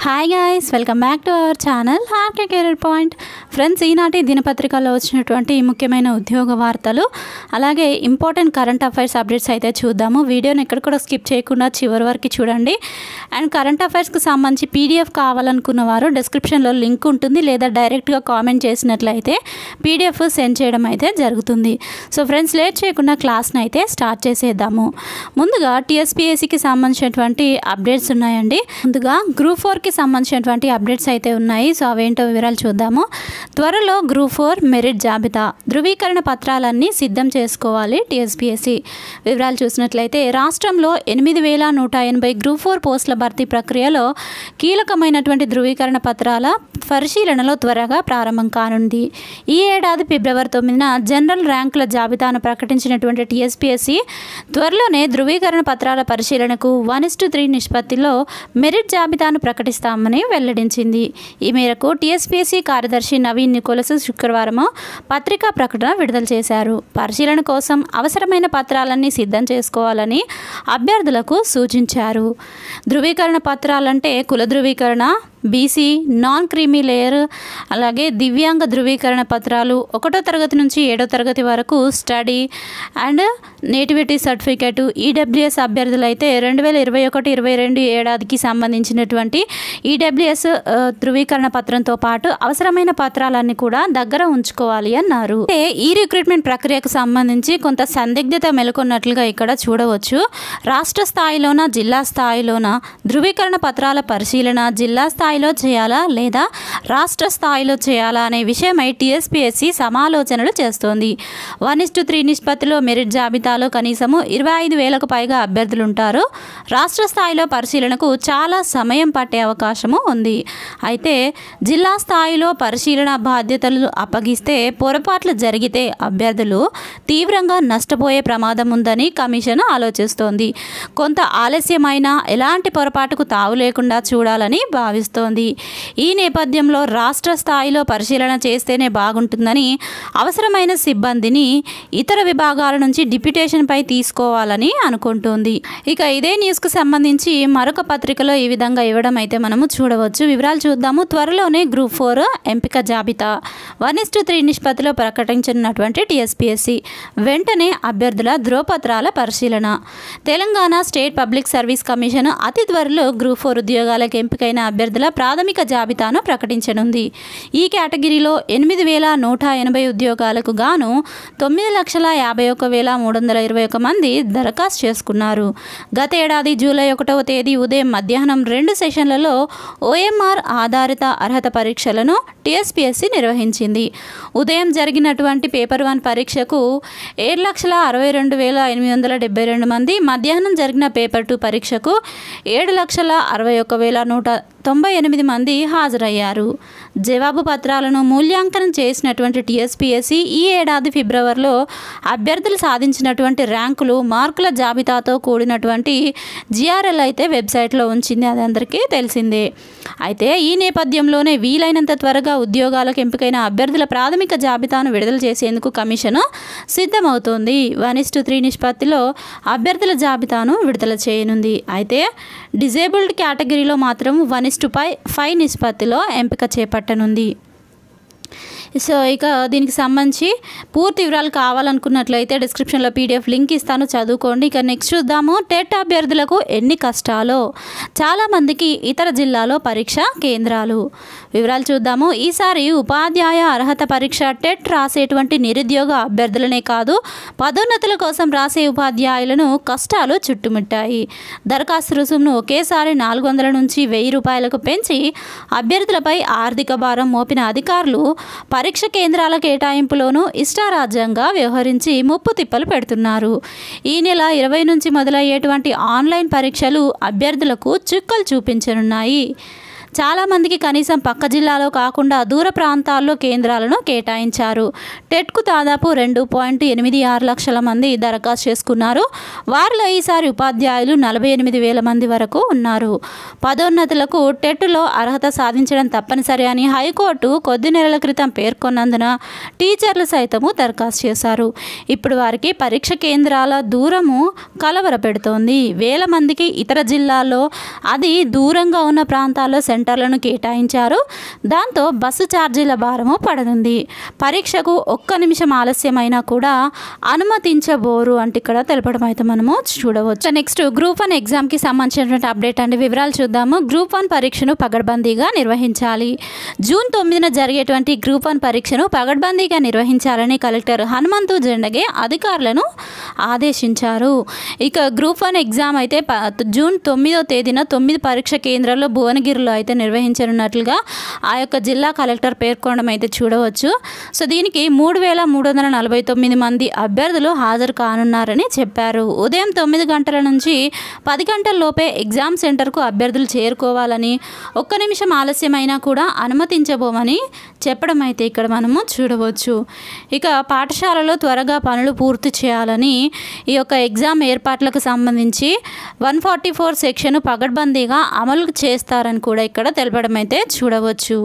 hi guys welcome back to our channel happy career point friends ఈనాటి దినపత్రికల్లో వచ్చినటువంటి ముఖ్యమైన ఉద్యోగ వార్తలు అలాగే ఇంపార్టెంట్ కరెంట్ అఫైర్స్ అప్డేట్స్ అయితే చూద్దాము వీడియోని ఎక్కడ కూడా స్కిప్ చేయకుండా చివరి వరకు చూడండి అండ్ కరెంట్ అఫైర్స్కి సంబంధించి పీడిఎఫ్ కావాలనుకున్న వారు డిస్క్రిప్షన్లో లింక్ ఉంటుంది లేదా డైరెక్ట్గా కామెంట్ చేసినట్లయితే పీడిఎఫ్ సెండ్ చేయడం అయితే జరుగుతుంది సో ఫ్రెండ్స్ లేట్ చేయకుండా క్లాస్ని అయితే స్టార్ట్ చేసేద్దాము ముందుగా టీఎస్పీఎస్సికి సంబంధించినటువంటి అప్డేట్స్ ఉన్నాయండి ముందుగా గ్రూప్ ఫోర్కి సంబంధించినటువంటి అప్డేట్స్ అయితే ఉన్నాయి సో అవేంటో వివరాలు చూద్దాము త్వరలో గ్రూప్ ఫోర్ మెరిట్ జాబితా ధృవీకరణ పత్రాలన్నీ సిద్ధం చేసుకోవాలి టీఎస్పీఎస్సి వివరాలు చూసినట్లయితే రాష్ట్రంలో ఎనిమిది వేల నూట ఎనభై గ్రూప్ ఫోర్ పోస్టుల భర్తీ ప్రక్రియలో కీలకమైనటువంటి ధృవీకరణ పత్రాల పరిశీలనలో త్వరగా ప్రారంభం కానుంది ఈ ఏడాది ఫిబ్రవరి తొమ్మిదిన జనరల్ ర్యాంకుల జాబితాను ప్రకటించినటువంటి టీఎస్పీఎస్సి త్వరలోనే ధృవీకరణ పత్రాల పరిశీలనకు వన్ ఇస్ టు త్రీ నిష్పత్తిలో మెరిట్ జాబితాను ప్రకటిస్తామని వెల్లడించింది ఈ మేరకు టీఎస్పీఎస్సీ కార్యదర్శి నవీన్ నికోలస్ శుక్రవారం పత్రికా ప్రకటన విడుదల చేశారు పరిశీలన కోసం అవసరమైన పత్రాలన్నీ సిద్ధం చేసుకోవాలని అభ్యర్థులకు సూచించారు ధృవీకరణ పత్రాలంటే కుల ధృవీకరణ బీసీ నాన్ క్రీమీ లేయర్ అలాగే దివ్యాంగ ధృవీకరణ పత్రాలు ఒకటో తరగతి నుంచి ఏడో తరగతి వరకు study and nativity certificate EWS అభ్యర్థులు అయితే రెండు వేల ఇరవై ఒకటి ఇరవై రెండు ఏడాదికి సంబంధించినటువంటి ఈడబ్ల్యూఎస్ ధృవీకరణ పత్రంతో పాటు అవసరమైన పత్రాలన్నీ కూడా దగ్గర ఉంచుకోవాలి అన్నారు అంటే ఈ రిక్రూట్మెంట్ ప్రక్రియకు సంబంధించి కొంత సందిగ్ధత మెలుకొన్నట్లుగా ఇక్కడ చూడవచ్చు రాష్ట్ర స్థాయిలోన జిల్లా స్థాయిలోన ధృవీకరణ పత్రాల పరిశీలన జిల్లా స్థాయి స్థాయిలో చేయాలా లేదా రాష్ట్ర స్థాయిలో చేయాలా అనే విషయమై టీఎస్పీఎస్సీ సమాలోచనలు చేస్తోంది వన్ ఇస్ టు త్రీ నిష్పత్తిలో మెరిట్ జాబితాలో కనీసము ఇరవై ఐదు వేలకు పైగా అభ్యర్థులు ఉంటారు రాష్ట్ర స్థాయిలో పరిశీలనకు చాలా సమయం పట్టే అవకాశము ఉంది అయితే జిల్లా స్థాయిలో పరిశీలన బాధ్యతలు అప్పగిస్తే పొరపాట్లు జరిగితే అభ్యర్థులు తీవ్రంగా నష్టపోయే ప్రమాదం ఉందని కమిషన్ ఆలోచిస్తోంది కొంత ఆలస్యమైన ఎలాంటి పొరపాటుకు తావు లేకుండా చూడాలని భావిస్తోంది ఈ నేపథ్యంలో రాష్ట్ర స్థాయిలో పరిశీలన చేస్తేనే బాగుంటుందని అవసరమైన సిబ్బందిని ఇతర విభాగాల నుంచి డిప్యుటేషన్పై తీసుకోవాలని అనుకుంటోంది ఇక ఇదే న్యూస్కు సంబంధించి మరొక పత్రికలో ఈ విధంగా ఇవ్వడం అయితే మనము చూడవచ్చు వివరాలు చూద్దాము త్వరలోనే గ్రూప్ ఫోర్ ఎంపిక జాబితా వన్ ఇస్ టు త్రీ నిష్పత్తిలో ప్రకటించినటువంటి టీఎస్పీఎస్సి వెంటనే అభ్యర్థుల ధ్రువపత్రాల పరిశీలన Telangana state public service commission అతి త్వరలో గ్రూప్ ఫోర్ ఉద్యోగాలకు ఎంపికైన అభ్యర్థుల ప్రాథమిక జాబితాను ప్రకటించనుంది ఈ కేటగిరీలో ఎనిమిది వేల నూట ఎనభై ఉద్యోగాలకు గాను తొమ్మిది లక్షల యాభై ఒక వేల మూడు వందల ఇరవై ఒక మంది దరఖాస్తు చేసుకున్నారు గత ఏడాది జూలై ఒకటవ తేదీ ఉదయం మధ్యాహ్నం రెండు సెషన్లలో ఓఎంఆర్ ఆధారిత అర్హత పరీక్షలను టీఎస్పీఎస్సీ నిర్వహించింది ఉదయం జరిగినటువంటి పేపర్ వన్ పరీక్షకు ఏడు లక్షల అరవై రెండు వేల ఎనిమిది వందల డెబ్బై రెండు మంది మధ్యాహ్నం జరిగిన పేపర్ టూ పరీక్షకు ఏడు లక్షల అరవై ఒక వేల నూట తొంభై ఎనిమిది మంది హాజరయ్యారు జవాబు పత్రాలను మూల్యాంకనం చేసినటువంటి టీఎస్పీఎస్సీ ఈ ఏడాది ఫిబ్రవరిలో అభ్యర్థులు సాధించినటువంటి ర్యాంకులు మార్కుల జాబితాతో కూడినటువంటి జిఆర్ఎల్ అయితే వెబ్సైట్లో ఉంచింది అది అందరికీ తెలిసిందే అయితే ఈ నేపథ్యంలోనే వీలైనంత త్వరగా ఉద్యోగాలకు ఎంపికైన అభ్యర్థుల ప్రాథమిక జాబితాను విడుదల చేసేందుకు కమిషన్ సిద్ధమవుతోంది వన్ ఇస్ టు త్రీ నిష్పత్తిలో అభ్యర్థుల జాబితాను విడుదల చేయనుంది అయితే డిజేబుల్డ్ కేటగిరీలో మాత్రం వన్ ఇస్ టు పై ఫైవ్ నిష్పత్తిలో ఎంపిక చేపట్టనుంది సో ఇక దీనికి సంబంధించి పూర్తి వివరాలు కావాలనుకున్నట్లయితే డిస్క్రిప్షన్లో పీడిఎఫ్ లింక్ ఇస్తాను చదువుకోండి ఇక నెక్స్ట్ చూద్దాము టెట్ అభ్యర్థులకు ఎన్ని కష్టాలో చాలామందికి ఇతర జిల్లాలో పరీక్ష కేంద్రాలు వివరాలు చూద్దాము ఈసారి ఉపాధ్యాయ అర్హత పరీక్ష టెట్ రాసేటువంటి నిరుద్యోగ అభ్యర్థులనే కాదు పదోన్నతుల కోసం రాసే ఉపాధ్యాయులను కష్టాలు చుట్టుముట్టాయి దరఖాస్తు రుసుమును ఒకేసారి నాలుగు వందల నుంచి వెయ్యి రూపాయలకు పెంచి అభ్యర్థులపై ఆర్థిక భారం మోపిన అధికారులు పరీక్ష కేంద్రాల కేటాయింపులోనూ ఇష్టారాజ్యంగా వ్యవహరించి ముప్పు తిప్పలు పెడుతున్నారు ఈ నెల ఇరవై నుంచి మొదలయ్యేటువంటి ఆన్లైన్ పరీక్షలు అభ్యర్థులకు చుక్కలు చూపించనున్నాయి చాలామందికి కనీసం పక్క జిల్లాలో కాకుండా దూర ప్రాంతాల్లో కేంద్రాలను కేటాయించారు టెట్కు దాదాపు రెండు పాయింట్ ఎనిమిది ఆరు లక్షల మంది దరఖాస్తు చేసుకున్నారు వారిలో ఈసారి ఉపాధ్యాయులు నలభై ఎనిమిది వేల మంది వరకు ఉన్నారు పదోన్నతులకు టెట్లో అర్హత సాధించడం తప్పనిసరి అని హైకోర్టు కొద్ది నెలల క్రితం పేర్కొన్నందున టీచర్లు సైతము దరఖాస్తు చేశారు ఇప్పుడు వారికి పరీక్ష కేంద్రాల దూరము కలవరపెడుతోంది వేల మందికి ఇతర జిల్లాల్లో అది దూరంగా ఉన్న ప్రాంతాల్లో సెంటర్ సెంటర్లను కేటాయించారు దాంతో బస్సు ఛార్జీల భారము పడనుంది పరీక్షకు ఒక్క నిమిషం ఆలస్యమైనా కూడా అనుమతించబోరు అంటే ఇక్కడ తెలపడం అయితే మనము చూడవచ్చు నెక్స్ట్ గ్రూప్ వన్ ఎగ్జామ్కి సంబంధించినటువంటి అప్డేట్ అండి వివరాలు చూద్దాము గ్రూప్ వన్ పరీక్షను పగడ్బందీగా నిర్వహించాలి జూన్ తొమ్మిదిన జరిగేటువంటి గ్రూప్ వన్ పరీక్షను పగడ్బందీగా నిర్వహించాలని కలెక్టర్ హనుమంతు జెండగే అధికారులను ఆదేశించారు ఇక గ్రూప్ వన్ ఎగ్జామ్ అయితే ప- జూన్ తొమ్మిదో తేదీన తొమ్మిది పరీక్ష కేంద్రాల్లో భువనగిరిలో అయితే నిర్వహించనున్నట్లుగా ఆ యొక్క జిల్లా కలెక్టర్ పేర్కొనడం అయితే చూడవచ్చు సో దీనికి మూడు వేల మూడు వందల నలభై తొమ్మిది మంది అభ్యర్థులు హాజరు కానున్నారని చెప్పారు ఉదయం తొమ్మిది గంటల నుంచి పది గంటల లోపే ఎగ్జామ్ సెంటర్కు అభ్యర్థులు చేరుకోవాలని ఒక్క నిమిషం ఆలస్యమైనా కూడా అనుమతించబోమని చెప్పడం అయితే ఇక్కడ మనము చూడవచ్చు ఇక పాఠశాలలో త్వరగా పనులు పూర్తి చేయాలని ఈ యొక్క ఎగ్జామ్ ఏర్పాట్లకు సంబంధించి వన్ ఫార్టీ ఫోర్ సెక్షన్ పగడ్బందీగా అమలు చేస్తారని కూడా ఇక్కడ తెలపడం అయితే చూడవచ్చు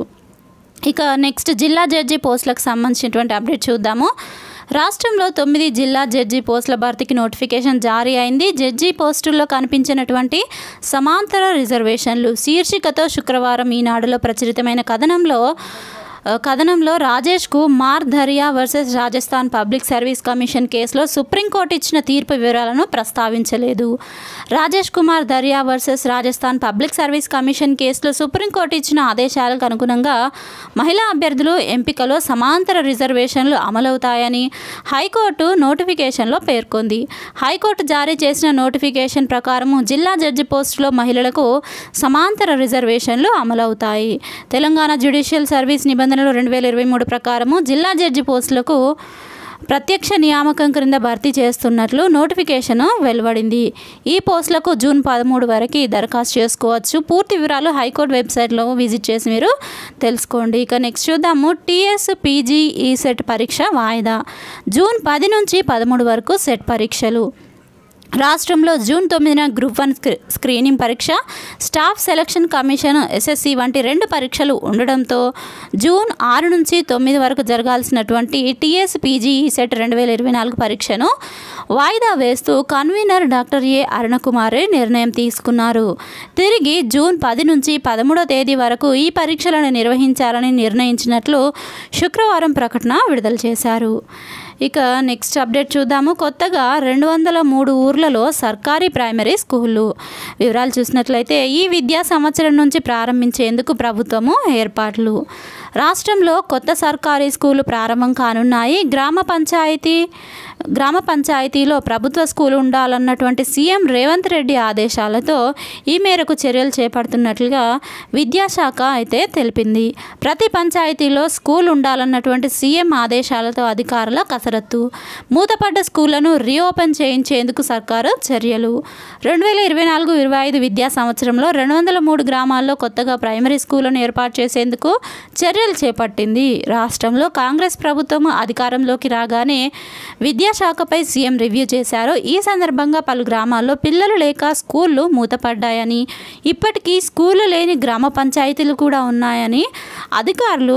ఇక నెక్స్ట్ జిల్లా జడ్జి పోస్టులకు సంబంధించినటువంటి అప్డేట్ చూద్దాము రాష్ట్రంలో తొమ్మిది జిల్లా జడ్జి పోస్టుల భర్తీకి నోటిఫికేషన్ జారీ అయింది జడ్జి పోస్టుల్లో కనిపించినటువంటి సమాంతర రిజర్వేషన్లు శీర్షికతో శుక్రవారం ఈనాడులో ప్రచురితమైన కథనంలో ఆ, కథనంలో రాజేష్కు మార్ Dhariya versus Rajasthan public service commission కేసులో సుప్రీంకోర్టు ఇచ్చిన తీర్పు వివరాలను ప్రస్తావించలేదు Rajesh Kumar Dhariya versus Rajasthan public service commission కేసులో సుప్రీంకోర్టు ఇచ్చిన ఆదేశాలకు అనుగుణంగా మహిళా అభ్యర్థులు ఎంపికలో సమాంతర రిజర్వేషన్లు అమలవుతాయని హైకోర్టు నోటిఫికేషన్లో పేర్కొంది హైకోర్టు జారీ చేసిన నోటిఫికేషన్ ప్రకారము జిల్లా జడ్జి పోస్టులో మహిళలకు సమాంతర రిజర్వేషన్లు అమలవుతాయి తెలంగాణ జ్యుడిషియల్ సర్వీస్ నిబంధనలు రెండు వేల ఇరవై మూడు ప్రకారము జిల్లా జడ్జి పోస్టులకు ప్రత్యక్ష నియామకం క్రింద భర్తీ చేస్తున్నట్లు నోటిఫికేషన్ వెలువడింది ఈ పోస్టులకు జూన్ పదమూడు వరకు దరఖాస్తు చేసుకోవచ్చు పూర్తి వివరాలు హైకోర్టు వెబ్సైట్లో విజిట్ చేసి మీరు తెలుసుకోండి ఇక నెక్స్ట్ చూద్దాము టీఎస్ పీజీ ఈ సెట్ పరీక్ష వాయిదా జూన్ పది నుంచి పదమూడు వరకు సెట్ పరీక్షలు రాష్ట్రంలో జూన్ తొమ్మిదిన గ్రూప్ వన్ స్క్రీ- స్క్రీనింగ్ పరీక్ష స్టాఫ్ సెలక్షన్ కమిషన్ ఎస్ఎస్సి వంటి రెండు పరీక్షలు ఉండడంతో జూన్ ఆరు నుంచి తొమ్మిది వరకు జరగాల్సినటువంటి టీఎస్ పీజీ సెట్ రెండు వేల ఇరవై నాలుగు పరీక్షను వాయిదా వేస్తూ కన్వీనర్ డాక్టర్ ఏ అరుణకుమారి నిర్ణయం తీసుకున్నారు తిరిగి జూన్ పది నుంచి పదమూడో తేదీ వరకు ఈ పరీక్షలను నిర్వహించాలని నిర్ణయించినట్లు శుక్రవారం ప్రకటన విడుదల చేశారు ఇక నెక్స్ట్ అప్డేట్ చూద్దాము కొత్తగా రెండు వందల మూడు ఊర్లలో సర్కారీ ప్రైమరీ స్కూళ్ళు వివరాలు చూసినట్లయితే ఈ విద్యా సంవత్సరం నుంచి ప్రారంభించేందుకు ప్రభుత్వము ఏర్పాట్లు రాష్ట్రంలో కొత్త సర్కారీ స్కూలు ప్రారంభం కానున్నాయి గ్రామ పంచాయతీ గ్రామ పంచాయతీలో ప్రభుత్వ స్కూల్ ఉండాలన్నటువంటి సీఎం రేవంత్ రెడ్డి ఆదేశాలతో ఈ మేరకు చర్యలు చేపడుతున్నట్లుగా విద్యాశాఖ అయితే తెలిపింది ప్రతి పంచాయతీలో స్కూల్ ఉండాలన్నటువంటి సీఎం ఆదేశాలతో అధికారుల కసరత్తు మూతపడ్డ స్కూళ్లను రీఓపెన్ చేయించేందుకు సర్కారు చర్యలు రెండు వేల ఇరవై నాలుగు ఇరవై ఐదు విద్యా సంవత్సరంలో రెండు వందల మూడు గ్రామాల్లో కొత్తగా ప్రైమరీ స్కూళ్లను ఏర్పాటు చేసేందుకు చర్యలు చేపట్టింది రాష్ట్రంలో కాంగ్రెస్ ప్రభుత్వం అధికారంలోకి రాగానే విద్యాశాఖపై సీఎం రివ్యూ చేశారు ఈ సందర్భంగా పలు గ్రామాల్లో పిల్లలు లేక స్కూళ్ళు మూతపడ్డాయని ఇప్పటికీ స్కూళ్ళు లేని గ్రామ పంచాయతీలు కూడా ఉన్నాయని అధికారులు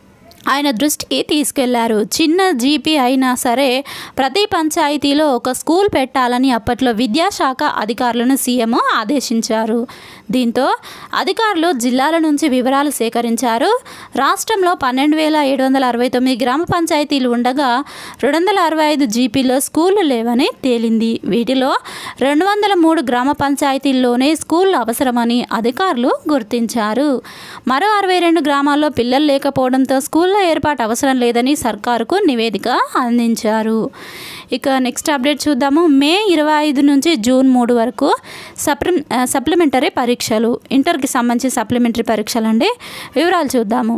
ఆయన దృష్టికి తీసుకెళ్లారు చిన్న జీపీ అయినా సరే ప్రతి పంచాయతీలో ఒక స్కూల్ పెట్టాలని అప్పట్లో విద్యాశాఖ అధికారులను సీఎం ఆదేశించారు దీంతో అధికారులు జిల్లాల నుంచి వివరాలు సేకరించారు రాష్ట్రంలో పన్నెండు వేల ఏడు వందల అరవై తొమ్మిది గ్రామ పంచాయతీలు ఉండగా రెండు వందల అరవై ఐదు జీపీలో స్కూళ్ళు లేవని తేలింది వీటిలో రెండు వందల మూడు గ్రామ పంచాయతీల్లోనే స్కూళ్ళు అవసరమని అధికారులు గుర్తించారు మరో అరవై రెండు గ్రామాల్లో పిల్లలు లేకపోవడంతో స్కూళ్ళ ఏర్పాటు అవసరం లేదని సర్కారుకు నివేదిక అందించారు ఇక నెక్స్ట్ అప్డేట్ చూద్దాము మే ఇరవై ఐదు నుంచి జూన్ మూడు వరకు సప్లి సప్లిమెంటరీ పరీక్షలు ఇంటర్కి సంబంధించి సప్లిమెంటరీ పరీక్షలు అండి వివరాలు చూద్దాము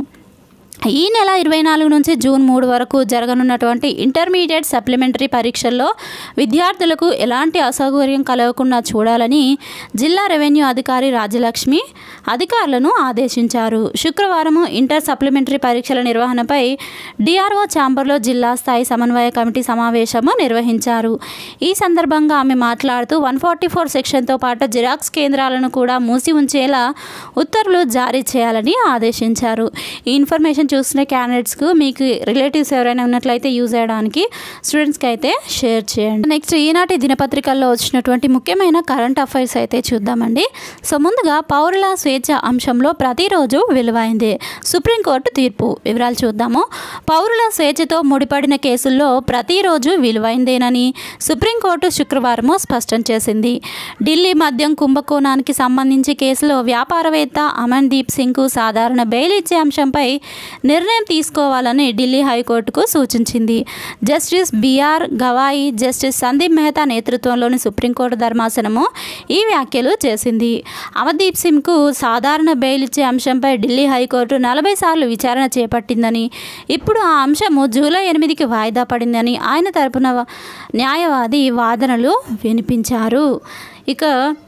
ఈ నెల ఇరవై నాలుగు నుంచి జూన్ మూడు వరకు జరగనున్నటువంటి ఇంటర్మీడియట్ సప్లిమెంటరీ పరీక్షల్లో విద్యార్థులకు ఎలాంటి అసౌకర్యం కలగకుండా చూడాలని జిల్లా రెవెన్యూ అధికారి రాజ్యలక్ష్మి అధికారులను ఆదేశించారు శుక్రవారం ఇంటర్ సప్లిమెంటరీ పరీక్షల నిర్వహణపై డిఆర్ఓ ఛాంబర్లో జిల్లా స్థాయి సమన్వయ కమిటీ సమావేశము నిర్వహించారు ఈ సందర్భంగా ఆమె మాట్లాడుతూ వన్ ఫార్టీ ఫోర్ సెక్షన్తో పాటు జిరాక్స్ కేంద్రాలను కూడా మూసి ఉంచేలా ఉత్తర్వులు జారీ చేయాలని ఆదేశించారు ఈ ఇన్ఫర్మేషన్ చూస్తున్న క్యాండిడేట్స్కు మీకు రిలేటివ్స్ ఎవరైనా ఉన్నట్లయితే యూజ్ చేయడానికి స్టూడెంట్స్కి అయితే షేర్ చేయండి నెక్స్ట్ ఈనాటి దినపత్రికల్లో వచ్చినటువంటి ముఖ్యమైన కరెంట్ అఫైర్స్ అయితే చూద్దామండి సో ముందుగా పౌరుల స్వేచ్ఛ అంశంలో ప్రతిరోజు విలువైంది సుప్రీంకోర్టు తీర్పు వివరాలు చూద్దాము పౌరుల స్వేచ్ఛతో ముడిపడిన కేసుల్లో ప్రతిరోజు విలువైందేనని సుప్రీంకోర్టు శుక్రవారము స్పష్టం చేసింది ఢిల్లీ మద్యం కుంభకోణానికి సంబంధించి కేసులో వ్యాపారవేత్త అమన్దీప్ సింగ్కు సాధారణ బెయిల్ ఇచ్చే అంశంపై నిర్ణయం తీసుకోవాలని ఢిల్లీ హైకోర్టుకు సూచించింది justice B R Gavai justice Sandeep Mehta నేతృత్వంలోని సుప్రీంకోర్టు ధర్మాసనము ఈ వ్యాఖ్యలు చేసింది అమర్దీప్ సింగ్కు సాధారణ బెయిల్ ఇచ్చే అంశంపై ఢిల్లీ హైకోర్టు నలభై సార్లు విచారణ చేపట్టిందని ఇప్పుడు ఆ అంశము జూలై ఎనిమిదికి వాయిదా పడిందని ఆయన తరపున న్యాయవాది వాదనలు వినిపించారు ఇక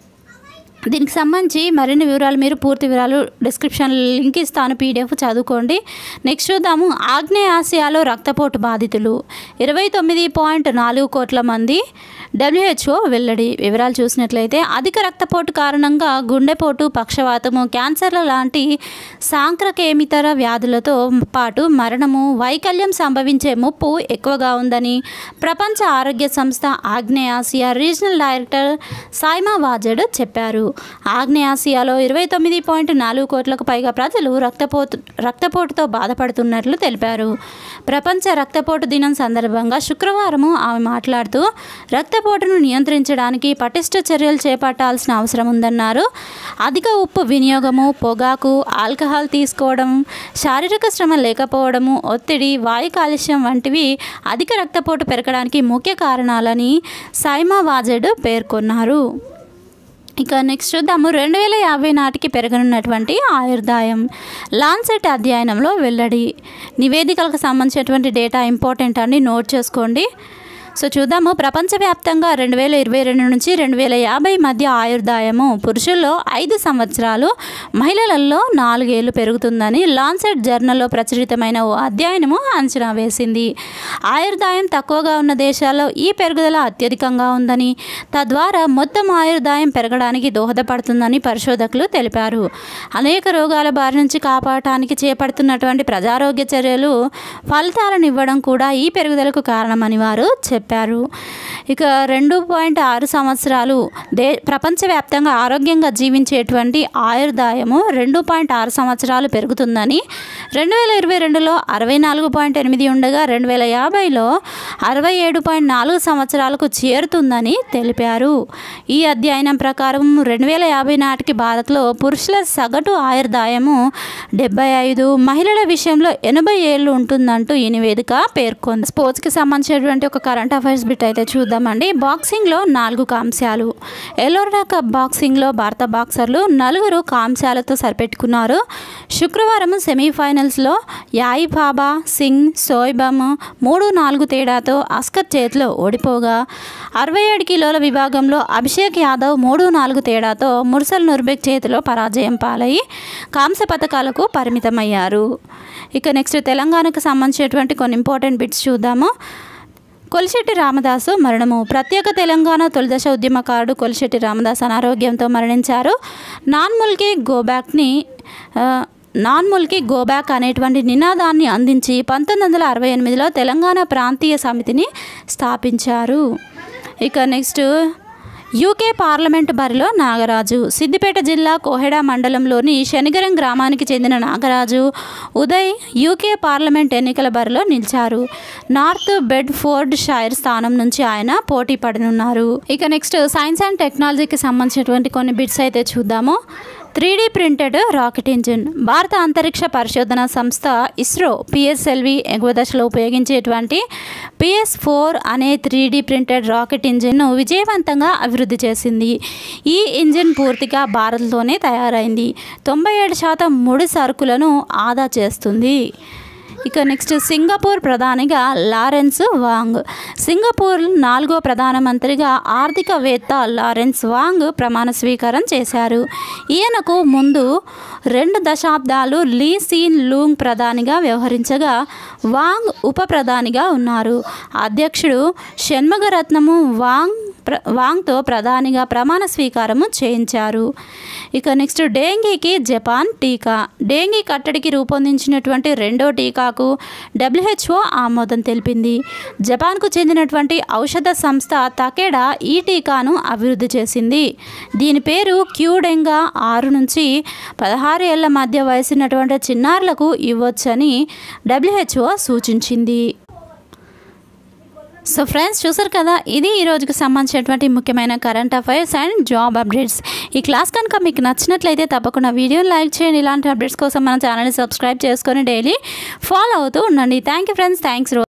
దీనికి సంబంధించి మరిన్ని వివరాలు మీరు పూర్తి వివరాలు డిస్క్రిప్షన్ లింక్ ఇస్తాను పీడిఎఫ్ చదువుకోండి నెక్స్ట్ చూద్దాము ఆగ్నేయ ఆసియాలో రక్తపోటు బాధితులు ఇరవై తొమ్మిది పాయింట్ నాలుగు కోట్ల మంది డబ్ల్యూహెచ్ఓ వెల్లడి వివరాలు చూసినట్లయితే అధిక రక్తపోటు కారణంగా గుండెపోటు పక్షవాతము క్యాన్సర్ల లాంటి సాంక్రకేమితర వ్యాధులతో పాటు మరణము వైకల్యం సంభవించే ముప్పు ఎక్కువగా ఉందని ప్రపంచ ఆరోగ్య సంస్థ ఆగ్నేయ ఆసియా రీజనల్ డైరెక్టర్ సాయిమా వాజడ్ చెప్పారు ఆగ్నేయాసియాలో ఇరవై తొమ్మిది పాయింట్ నాలుగు కోట్లకు పైగా ప్రజలు రక్తపోటు రక్తపోటుతో బాధపడుతున్నట్లు తెలిపారు ప్రపంచ రక్తపోటు దినం సందర్భంగా శుక్రవారము ఆమె మాట్లాడుతూ రక్తపోటును నియంత్రించడానికి పటిష్ట చర్యలు చేపట్టాల్సిన అవసరం ఉందన్నారు అధిక ఉప్పు వినియోగము పొగాకు ఆల్కహాల్ తీసుకోవడం శారీరక శ్రమ లేకపోవడము ఒత్తిడి వాయు కాలుష్యం వంటివి అధిక రక్తపోటు పెరగడానికి ముఖ్య కారణాలని సైమా వాజెడ్ పేర్కొన్నారు ఇక నెక్స్ట్ చూద్దాము రెండు వేల యాభై నాటికి పెరగనున్నటువంటి ఆయుర్దాయం లాన్సెట్ అధ్యయనంలో వెల్లడి నివేదికలకు సంబంధించినటువంటి డేటా ఇంపార్టెంట్ అని నోట్ చేసుకోండి సో చూద్దాము ప్రపంచవ్యాప్తంగా రెండు వేల ఇరవై రెండు నుంచి రెండు వేల యాభై మధ్య ఆయుర్దాయము పురుషుల్లో ఐదు సంవత్సరాలు మహిళలలో నాలుగేళ్లు పెరుగుతుందని లాన్సెట్ జర్నల్లో ప్రచురితమైన ఓ అధ్యయనము అంచనా వేసింది ఆయుర్దాయం తక్కువగా ఉన్న దేశాల్లో ఈ పెరుగుదల అత్యధికంగా ఉందని తద్వారా మొత్తం ఆయుర్దాయం పెరగడానికి దోహదపడుతుందని పరిశోధకులు తెలిపారు అనేక రోగాల బారి నుంచి కాపాడటానికి చేపడుతున్నటువంటి ప్రజారోగ్య చర్యలు ఫలితాలను ఇవ్వడం కూడా ఈ పెరుగుదలకు కారణమని వారు చెప్పారు ఇక రెండు పాయింట్ ఆరు సంవత్సరాలు దే ప్రపంచవ్యాప్తంగా ఆరోగ్యంగా జీవించేటువంటి ఆయుర్దాయము రెండు పాయింట్ ఆరు సంవత్సరాలు పెరుగుతుందని రెండు వేల ఇరవై రెండులో అరవై నాలుగు పాయింట్ ఎనిమిది ఉండగా రెండు వేల యాభైలో అరవై ఏడు పాయింట్ నాలుగు సంవత్సరాలకు చేరుతుందని తెలిపారు ఈ అధ్యయనం ప్రకారం రెండు వేల యాభై నాటికి భారత్లో పురుషుల సగటు ఆయుర్దాయము డెబ్బై ఐదు మహిళల విషయంలో ఎనభై ఏళ్ళు ఉంటుందంటూ ఈ నివేదిక పేర్కొంది స్పోర్ట్స్కి సంబంధించినటువంటి ఒక కరెంట్ అఫైర్స్ బిట్ అయితే చూద్దామండి బాక్సింగ్లో నాలుగు కాంస్యాలు ఎలోరా కప్ బాక్సింగ్లో భారత బాక్సర్లు నలుగురు కాంస్యాలతో సరిపెట్టుకున్నారు శుక్రవారం సెమీఫైనల్స్లో యాయి బాబా సింగ్ సోయిబమ్ మూడు నాలుగు తేడాతో అస్కర్ చేతిలో ఓడిపోగా అరవై ఏడు కిలోల విభాగంలో అభిషేక్ యాదవ్ మూడు నాలుగు తేడాతో ముర్సల్ నుర్బెక్ చేతిలో పరాజయం పాలయ్యి కాంస్య పథకాలకు పరిమితమయ్యారు ఇక నెక్స్ట్ తెలంగాణకు సంబంధించినటువంటి కొన్ని ఇంపార్టెంట్ బిట్స్ చూద్దాము కొలిశెట్టి రామదాసు మరణము ప్రత్యేక తెలంగాణ తొలిదశ ఉద్యమకారుడు కొలిశెట్టి రామదాస్ అనారోగ్యంతో మరణించారు నాన్ ముల్కీ గోబ్యాక్ని ఆ, నాన్ ముల్కీ గోబ్యాక్ అనేటువంటి నినాదాన్ని అందించి పంతొమ్మిది వందల అరవై ఎనిమిదిలో తెలంగాణ ప్రాంతీయ సమితిని స్థాపించారు ఇక నెక్స్ట్ యూకే పార్లమెంటు బరిలో నాగరాజు సిద్దిపేట జిల్లా కోహెడా మండలంలోని శనిగరం గ్రామానికి చెందిన నాగరాజు ఉదయ్ యూకే పార్లమెంట్ ఎన్నికల బరిలో నిలిచారు నార్త్ బెడ్ ఫోర్డ్ షైర్ స్థానం నుంచి ఆయన పోటీ పడనున్నారు ఇక నెక్స్ట్ సైన్స్ అండ్ టెక్నాలజీకి సంబంధించినటువంటి కొన్ని బిట్స్ అయితే చూద్దాము three D printed rocket engine భారత అంతరిక్ష పరిశోధన సంస్థ ఇస్రో పిఎస్ఎల్వి ఎగువ దశలో ఉపయోగించేటువంటి పిఎస్ ఫోర్ అనే త్రీ డీ ప్రింటెడ్ రాకెట్ ఇంజిన్ను విజయవంతంగా అభివృద్ధి చేసింది ఈ ఇంజిన్ పూర్తిగా భారత్లోనే తయారైంది తొంభై ఏడు శాతం ముడి సరుకులను ఆదా చేస్తుంది ఇక నెక్స్ట్ సింగపూర్ ప్రధానిగా లారెన్స్ వాంగ్ సింగపూర్ నాలుగో ప్రధానమంత్రిగా ఆర్థికవేత్త లారెన్స్ వాంగ్ ప్రమాణ స్వీకారం చేశారు ఈయనకు ముందు రెండు దశాబ్దాలు లీ సీన్ లూంగ్ ప్రధానిగా వ్యవహరించగా వాంగ్ ఉప ప్రధానిగా ఉన్నారు అధ్యక్షుడు షణ్ముగరత్నము వాంగ్ ప్ర వాంగ్తో ప్రధానిగా ప్రమాణ స్వీకారము చేయించారు ఇక నెక్స్ట్ డెంగీకి జపాన్ టీకా డెంగీ కట్టడికి రూపొందించినటువంటి రెండో టీకాకు డబ్ల్యూహెచ్ఓ ఆమోదం తెలిపింది జపాన్కు చెందినటువంటి ఔషధ సంస్థ తకేడా ఈ టీకాను అభివృద్ధి చేసింది దీని పేరు క్యూడెంగా ఆరు నుంచి పదహారు ఏళ్ల మధ్య వయసున్నటువంటి చిన్నారులకు ఇవ్వొచ్చని డబ్ల్యూహెచ్ఓ సూచించింది సో ఫ్రెండ్స్ చూసారు కదా ఇది ఈ రోజుకి సంబంధించినటువంటి ముఖ్యమైన current affairs and job updates ఈ క్లాస్ కనుక మీకు నచ్చినట్లయితే తప్పకుండా వీడియోని లైక్ చేయండి ఇలాంటి అప్డేట్స్ కోసం మన ఛానల్ని సబ్స్క్రైబ్ చేసుకొని డైలీ ఫాలో అవుతూ ఉండండి థ్యాంక్ యూ ఫ్రెండ్స్ థ్యాంక్స్